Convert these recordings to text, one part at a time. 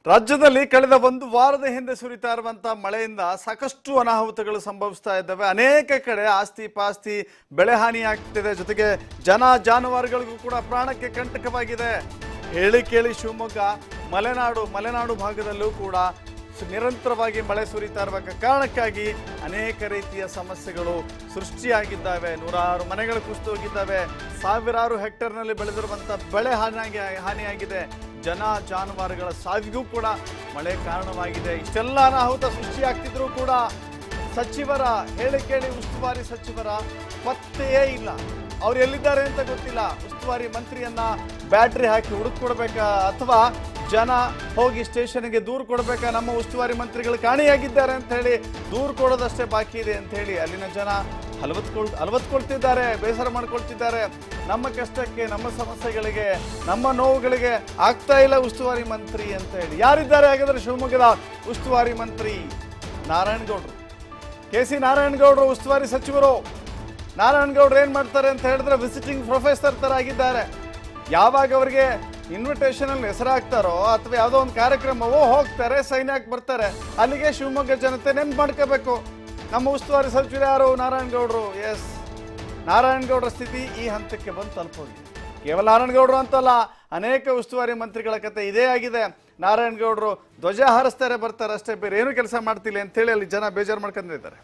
ರಾಜ್ಯದಲ್ಲಿ ಕಳೆದ ಒಂದು ವಾರದ ಹಿಂದೆ ಸುರಿತಾ ಇರುವಂತ ಮಳೆಯಿಂದ ಸಾಕಷ್ಟು ಅನಾಹುತಗಳು ಸಂಭವಿಸ್ತಾ ಇದ್ದಾವೆ ಅನೇಕ ಕಡೆ ಆಸ್ತಿ ಪಾಸ್ತಿ ಬೆಳೆ ಹಾನಿ ಆಗ್ತಿದೆ ಜೊತೆಗೆ ಜನ ಜಾನುವಾರುಗಳಿಗೂ ಕೂಡ ಪ್ರಾಣಕ್ಕೆ ಕಂಟಕವಾಗಿದೆ ಹೇಳಿ ಕೇಳಿ ಶಿವಮೊಗ್ಗ ಮಲೆನಾಡು ಮಲೆನಾಡು ಭಾಗದಲ್ಲೂ ಕೂಡ ಸು- ನಿರಂತರವಾಗಿ ಮಳೆ ಸುರಿತಾ ಇರುವ ಕಾರಣಕ್ಕಾಗಿ ಅನೇಕ ರೀತಿಯ ಸಮಸ್ಯೆಗಳು ಸೃಷ್ಟಿಯಾಗಿದ್ದಾವೆ ನೂರಾರು ಮನೆಗಳು ಕುಸಿದು ಹೋಗಿದ್ದಾವೆ ಸಾವಿರಾರು ಹೆಕ್ಟೇರ್ನಲ್ಲಿ ಬೆಳೆದಿರುವಂಥ ಬೆಳೆ ಹಾನಿಯಾಗಿ ಹಾನಿಯಾಗಿದೆ ಜನ ಜಾನುವಾರುಗಳ ಸಾವಿಗೂ ಕೂಡ ಮಳೆ ಕಾರಣವಾಗಿದೆ ಇಷ್ಟೆಲ್ಲ ಅನಾಹುತ ಸೃಷ್ಟಿಯಾಗ್ತಿದ್ರೂ ಕೂಡ ಸಚಿವರ ಹೇಳಿ ಕೇಳಿ ಉಸ್ತುವಾರಿ ಸಚಿವರ ಪತ್ತೆಯೇ ಇಲ್ಲ ಅವ್ರು ಎಲ್ಲಿದ್ದಾರೆ ಅಂತ ಗೊತ್ತಿಲ್ಲ ಉಸ್ತುವಾರಿ ಮಂತ್ರಿಯನ್ನ ಬ್ಯಾಟ್ರಿ ಹಾಕಿ ಹುಡುಕೊಡ್ಬೇಕಾ ಅಥವಾ ಜನ ಹೋಗಿ ಸ್ಟೇಷನ್ಗೆ ದೂರು ಕೊಡ್ಬೇಕಾ ನಮ್ಮ ಉಸ್ತುವಾರಿ ಮಂತ್ರಿಗಳು ಕಾಣೆಯಾಗಿದ್ದಾರೆ ಅಂತ ಹೇಳಿ ದೂರು ಕೊಡೋದಷ್ಟೇ ಬಾಕಿ ಇದೆ ಅಂತ ಹೇಳಿ ಅಲ್ಲಿನ ಜನ ಹಲವತ್ಕೊಳ್ ಹಲವತ್ಕೊಳ್ತಿದ್ದಾರೆ ಬೇಸರ ಮಾಡ್ಕೊಳ್ತಿದ್ದಾರೆ ನಮ್ಮ ಕಷ್ಟಕ್ಕೆ ನಮ್ಮ ಸಮಸ್ಯೆಗಳಿಗೆ ನಮ್ಮ ನೋವುಗಳಿಗೆ ಆಗ್ತಾ ಇಲ್ಲ ಉಸ್ತುವಾರಿ ಮಂತ್ರಿ ಅಂತ ಹೇಳಿ ಯಾರಿದ್ದಾರೆ ಹಾಗಾದ್ರೆ ಶಿವಮೊಗ್ಗದ ಉಸ್ತುವಾರಿ ಮಂತ್ರಿ ನಾರಾಯಣಗೌಡರು ಕೆ ಸಿ ನಾರಾಯಣಗೌಡರು ಉಸ್ತುವಾರಿ ಸಚಿವರು ನಾರಾಯಣಗೌಡರು ಏನ್ ಮಾಡ್ತಾರೆ ಅಂತ ಹೇಳಿದ್ರೆ ವಿಸಿಟಿಂಗ್ ಪ್ರೊಫೆಸರ್ ತರ ಆಗಿದ್ದಾರೆ ಯಾವಾಗ ಅವರಿಗೆ ಇನ್ವಿಟೇಷನ್ ಅಲ್ಲಿ ಹೆಸರಾಗ್ತಾರೋ ಅಥವಾ ಯಾವುದೋ ಒಂದು ಕಾರ್ಯಕ್ರಮವೋ ಹೋಗ್ತಾರೆ ಸೈನ್ ಹಾಕಿ ಬರ್ತಾರೆ ಅಲ್ಲಿಗೆ ಶಿವಮೊಗ್ಗ ಜನತೆ ನೆನ್ಪು ಮಾಡ್ಕೋಬೇಕು ನಮ್ಮ ಉಸ್ತುವಾರಿ ಸಚಿವರು ಯಾರು ನಾರಾಯಣಗೌಡರು ಎಸ್ ನಾರಾಯಣಗೌಡರ ಸ್ಥಿತಿ ಈ ಹಂತಕ್ಕೆ ಬಂದು ತಲುಪೋಗಿದೆ ಕೇವಲ ನಾರಾಯಣಗೌಡರು ಅಂತಲ್ಲ ಅನೇಕ ಉಸ್ತುವಾರಿ ಮಂತ್ರಿಗಳ ಕತೆ ಇದೇ ಆಗಿದೆ ನಾರಾಯಣಗೌಡರು ಧ್ವಜ ಹಾರಿಸ್ತಾರೆ ಬರ್ತಾರೆ ಅಷ್ಟೇ ಬೇರೆ ಏನು ಕೆಲಸ ಮಾಡ್ತಿಲ್ಲ ಅಂತೇಳಿ ಅಲ್ಲಿ ಜನ ಬೇಜಾರು ಮಾಡ್ಕೊಂಡಿದ್ದಾರೆ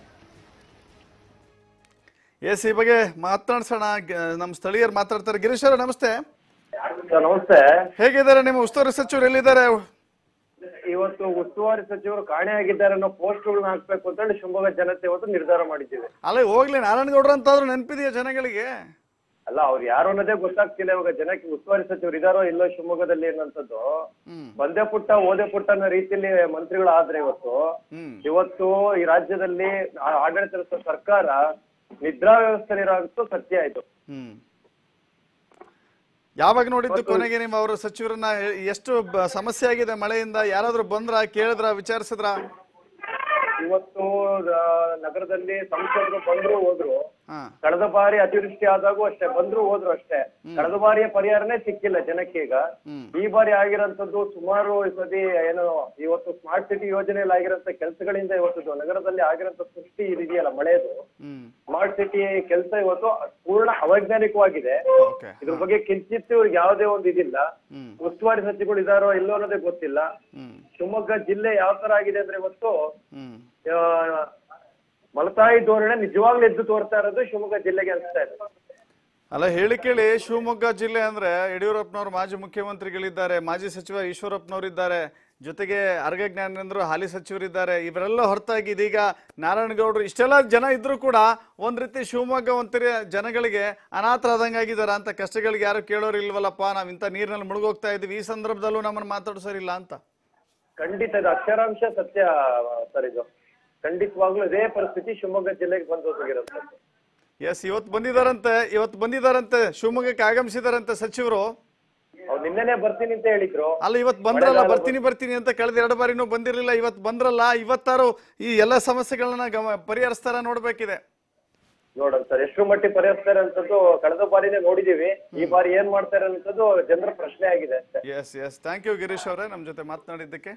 ಎಸ್ ಈ ಬಗ್ಗೆ ಮಾತನಾಡ್ಸೋಣ ಗ- ನಮ್ಮ ಸ್ಥಳೀಯರು ಮಾತಾಡ್ತಾರೆ ಗಿರೀಶ್ ಅವರೇ ನಮಸ್ತೆ ಸರ್ ನಮಸ್ತೆ ಹೇಗಿದ್ದಾರೆ ನಿಮ್ಮ ಉಸ್ತುವಾರಿ ಸಚಿವರು ಎಲ್ಲಿದ್ದಾರೆ ಇವತ್ತು ಉಸ್ತುವಾರಿ ಸಚಿವರು ಕಾಣೆಯಾಗಿದ್ದಾರೆ ಅನ್ನೋ ಪೋಸ್ಟ್ಗಳನ್ನ ಹಾಕ್ಬೇಕು ಅಂತ ಹೇಳಿ ಶಿವಮೊಗ್ಗ ಜನತೆ ಇವತ್ತು ನಿರ್ಧಾರ ಮಾಡಿದ್ದೀವಿ ಅಲ್ಲ ಹೋಗ್ಲಿ ನಾರಾಯಣಗೌಡರು ಅಂತಾದ್ರೂ ನೆನಪಿದೆಯಾ ಜನಗಳಿಗೆ ಅಲ್ಲ ಅವ್ರು ಯಾರು ಅನ್ನೋದೇ ಗೊತ್ತಾಗ್ತಿಲ್ಲ ಇವಾಗ ಜನಕ್ಕೆ ಉಸ್ತುವಾರಿ ಸಚಿವರು ಇದಾರೋ ಇಲ್ಲೋ ಶಿವಮೊಗ್ಗದಲ್ಲಿ ಅನ್ನೋಂಥದ್ದು ಹ್ಮ್ ಬಂದೆ ಪುಟ್ಟ ಓದೆ ಪುಟ್ಟ ಅನ್ನೋ ರೀತಿಯಲ್ಲಿ ಮಂತ್ರಿಗಳು ಆದ್ರೆ ಇವತ್ತು ಹ್ಮ್ ಇವತ್ತು ಈ ರಾಜ್ಯದಲ್ಲಿ ಆ- ಆಡಳಿತ ನಡೆಸೋ ಸರ್ಕಾರ ನಿದ್ರಾ ವ್ಯವಸ್ಥೆ ಸತ್ಯ ಆಯ್ತು ಹ್ಮ್ ಯಾವಾಗ ನೋಡಿದ್ದು ಕೊನೆಗೆ ನಿಮ್ಮ ಅವರ ಸಚಿವರನ್ನ ಎ- ಎಷ್ಟು ಬ- ಸಮಸ್ಯೆ ಆಗಿದೆ ಮಳೆಯಿಂದ ಯಾರಾದ್ರೂ ಬಂದ್ರ ಕೇಳಿದ್ರ ವಿಚಾರಿಸಿದ್ರ ಇವತ್ತು ಆ, ನಗರದಲ್ಲಿ ಸಂಸದರು ಬಂದ್ರು ಹೋದ್ರು ಹಾ ಕಳೆದ ಬಾರಿ ಅತಿವೃಷ್ಟಿ ಆದಾಗೂ ಅಷ್ಟೇ ಬಂದ್ರು ಹೋದ್ರು ಅಷ್ಟೇ ಕಳೆದ ಬಾರಿಯ ಪರಿಹಾರನೇ ಸಿಕ್ಕಿಲ್ಲ ಜನಕ್ಕೆ ಈಗ ಹ್ಮ್. ಈ ಬಾರಿ ಆಗಿರೋಂಥದ್ದು ಸುಮಾರು ಈ ಸತಿ ಏನು ಇವತ್ತು ಸ್ಮಾರ್ಟ್ ಸಿಟಿ ಯೋಜನೆಯಲ್ಲಿ ಆಗಿರೋಂಥ ಕೆಲಸಗಳಿಂದ ಇವತ್ತು ನಗರದಲ್ಲಿ ಆಗಿರೋಂಥ ಸೃಷ್ಟಿ ಇದೆಯಲ್ಲ ಮಳೆದು ಹ್ಮ್ ಸ್ಮಾರ್ಟ್ ಸಿಟಿ ಕೆಲಸ ಇವತ್ತು ಪೂರ್ಣ ಅವೈಜ್ಞಾನಿಕವಾಗಿದೆ ಓಕೆ ಇದ್ರ ಬಗ್ಗೆ ಕಿಂಚಿತ್ತು ಇವ್ರಿಗೆ ಯಾವುದೇ ಒಂದು ಇದಿಲ್ಲ ಹ್ಮ್ ಉಸ್ತುವಾರಿ ಸಚಿವರು ಇದಾರೋ ಇಲ್ಲೋ ಅನ್ನೋದೇ ಗೊತ್ತಿಲ್ಲ ಹ್ಮ್ ಶಿವಮೊಗ್ಗ ಜಿಲ್ಲೆ ಯಾವ ತರ ಆಗಿದೆ ಅಂದ್ರೆ ಇವತ್ತು ಹ್ಮ್ ಆ, ಮಲತಾಯಿ ಧೋರಣೆ ನಿಜವಾಗ್ಲೂ ಎದ್ದು ತೋರ್ತಾ ಇರೋದು ಶಿವಮೊಗ್ಗ ಜಿಲ್ಲೆಗೆ ಅನಿಸ್ತಾ ಇದೆ ಅಲ್ಲ ಹೇಳಿ ಕೇಳಿ ಶಿವಮೊಗ್ಗ ಜಿಲ್ಲೆ ಅಂದ್ರೆ ಯಡಿಯೂರಪ್ಪನವರು ಮಾಜಿ ಮುಖ್ಯಮಂತ್ರಿಗಳಿದ್ದಾರೆ ಮಾಜಿ ಸಚಿವ ಈಶ್ವರಪ್ಪನವರಿದ್ದಾರೆ ಜೊತೆಗೆ ಅರ್ಗ ಜ್ಞಾನೇಂದ್ರ ಹಾಲಿ ಸಚಿವರಿದ್ದಾರೆ ಇವರೆಲ್ಲ ಹೊರತಾಗಿ ಇದೀಗ ನಾರಾಯಣಗೌಡರು ಇಷ್ಟೆಲ್ಲ ಜನ ಇದ್ರೂ ಕೂಡ ಒಂದ್ ರೀತಿ ಶಿವಮೊಗ್ಗ ಒಂಥರ ಜನಗಳಿಗೆ ಅನಾಥರಾದಂಗಾಗಿದ್ದಾರೆ ಅಂತ ಕಷ್ಟಗಳಿಗೆ ಯಾರು ಕೇಳೋರು ಇಲ್ವಲ್ಲಪ್ಪ ನಾವ್ ಇಂಥ ನೀರಿನಲ್ಲಿ ಮುಳುಗೋಗ್ತಾ ಇದೀವಿ ಈ ಸಂದರ್ಭದಲ್ಲೂ ನಮ್ಮನ್ನ ಮಾತಾಡ್ಸೋರಿಲ್ಲ ಅಂತ ಖಂಡಿತ ಇದು ಅಕ್ಷರಾಂಶ ಸತ್ಯ ಸರ್ ಇದು ಖಂಡಿತವಾಗ್ಲೂ ಇದೇ ಪರಿಸ್ಥಿತಿ ಶಿವಮೊಗ್ಗ ಜಿಲ್ಲೆಗೆ ಬಂದು ಹೋಗಿರೋದು ಎಸ್ ಇವತ್ತು ಬಂದಿದಾರಂತೆ ಇವತ್ತು ಬಂದಿದಾರಂತೆ ಶಿವಮೊಗ್ಗಕ್ಕೆ ಆಗಮಿಸಿದಾರಂತೆ ಸಚಿವರು ಅವ್ರು ನಿನ್ನೆನೆ ಬರ್ತೀನಿ ಅಂತ ಹೇಳಿದ್ರು ಅಲ್ಲ ಇವತ್ತು ಬಂದ್ರಲ್ಲ ಬರ್ತೀನಿ ಬರ್ತೀನಿ ಅಂತ ಕಳೆದ ಎರಡು ಬಾರಿನೂ ಬಂದಿರಲಿಲ್ಲ ಇವತ್ತು ಬಂದ್ರಲ್ಲ ಇವತ್ತಾರು ಈ ಎಲ್ಲ ಸಮಸ್ಯೆಗಳನ್ನ ಗಮ ಪರಿಹರಿಸ್ತಾರ ನೋಡ್ಬೇಕಿದೆ ನೋಡೋಣ ಸರ್ ಎಷ್ಟು ಮಟ್ಟಿಗೆ ಪರಿಹರಿಸ್ತಾರೆ ಅಂತದ್ದು ಕಳೆದ ಬಾರಿನೇ ನೋಡಿದೀವಿ ಈ ಬಾರಿ ಏನ್ ಮಾಡ್ತಾರೆ ಅಂತದ್ದು ಜನರ ಪ್ರಶ್ನೆ ಆಗಿದೆ ಅಷ್ಟೇ yes yes thank you Girish ಅವರೇ ನಮ್ಮ ಜೊತೆ ಮಾತನಾಡಿದ್ದಕ್ಕೆ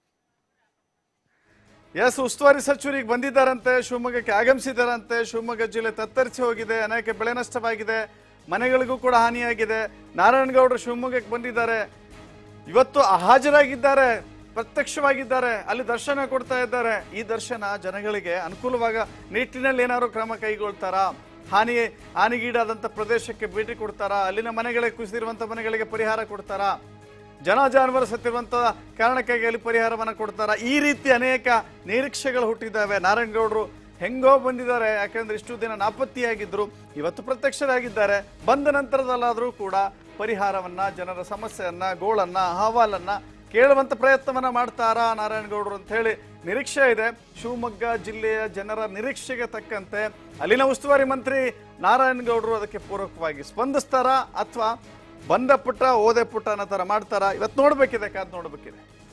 ಎಸ್ ಉಸ್ತುವಾರಿ ಸಚಿವರು ಈಗ ಬಂದಿದ್ದಾರಂತೆ ಶಿವಮೊಗ್ಗಕ್ಕೆ ಆಗಮಿಸಿದಾರಂತೆ ಶಿವಮೊಗ್ಗ ಜಿಲ್ಲೆ ತತ್ತರಿಸಿ ಹೋಗಿದೆ ಅನೇಕ ಬೆಳೆ ನಷ್ಟವಾಗಿದೆ ಮನೆಗಳಿಗೂ ಕೂಡ ಹಾನಿಯಾಗಿದೆ ನಾರಾಯಣಗೌಡರು ಶಿವಮೊಗ್ಗಕ್ಕೆ ಬಂದಿದ್ದಾರೆ ಇವತ್ತು ಹಾಜರಾಗಿದ್ದಾರೆ ಪ್ರತ್ಯಕ್ಷವಾಗಿದ್ದಾರೆ ಅಲ್ಲಿ ದರ್ಶನ ಕೊಡ್ತಾ ಇದ್ದಾರೆ ಈ ದರ್ಶನ ಜನಗಳಿಗೆ ಅನುಕೂಲವಾಗ ನಿಟ್ಟಿನಲ್ಲಿ ಏನಾದ್ರು ಕ್ರಮ ಕೈಗೊಳ್ತಾರಾ ಹಾನಿ ಹಾನಿಗೀಡಾದಂಥ ಪ್ರದೇಶಕ್ಕೆ ಭೇಟಿ ಕೊಡ್ತಾರಾ ಅಲ್ಲಿನ ಮನೆಗಳಿಗೆ ಕುಸಿದಿರುವಂಥ ಮನೆಗಳಿಗೆ ಪರಿಹಾರ ಕೊಡ್ತಾರಾ ಜನ ಜಾನುವಾರು ಸತ್ತಿರುವಂಥ ಕಾರಣಕ್ಕಾಗಿ ಅಲ್ಲಿ ಪರಿಹಾರವನ್ನು ಕೊಡ್ತಾರ ಈ ರೀತಿ ಅನೇಕ ನಿರೀಕ್ಷೆಗಳು ಹುಟ್ಟಿದ್ದಾವೆ ನಾರಾಯಣಗೌಡರು ಹೆಂಗೋ ಬಂದಿದ್ದಾರೆ ಯಾಕಂದ್ರೆ ಇಷ್ಟು ದಿನ ನಾಪತ್ತೆಯಾಗಿದ್ರು ಇವತ್ತು ಪ್ರತ್ಯಕ್ಷರಾಗಿದ್ದಾರೆ ಬಂದ ನಂತರದಲ್ಲಾದರೂ ಕೂಡ ಪರಿಹಾರವನ್ನ ಜನರ ಸಮಸ್ಯೆಯನ್ನ ಗೋಳನ್ನ ಅಹವಾಲನ್ನ ಕೇಳುವಂತ ಪ್ರಯತ್ನವನ್ನ ಮಾಡ್ತಾರಾ ನಾರಾಯಣಗೌಡರು ಅಂತ ಹೇಳಿ ನಿರೀಕ್ಷೆ ಇದೆ ಶಿವಮೊಗ್ಗ ಜಿಲ್ಲೆಯ ಜನರ ನಿರೀಕ್ಷೆಗೆ ತಕ್ಕಂತೆ ಅಲ್ಲಿನ ಉಸ್ತುವಾರಿ ಮಂತ್ರಿ ನಾರಾಯಣಗೌಡರು ಅದಕ್ಕೆ ಪೂರಕವಾಗಿ ಸ್ಪಂದಿಸ್ತಾರಾ ಅಥವಾ ಬಂದ ಪುಟ್ಟ ಓದೆ ಪುಟ್ಟ ಅನ್ನೋ ಥರ ಮಾಡ್ತಾರಾ ಇವತ್ತು ನೋಡ್ಬೇಕಿದೆ ಕಾದ್ ನೋಡ್ಬೇಕಿದೆ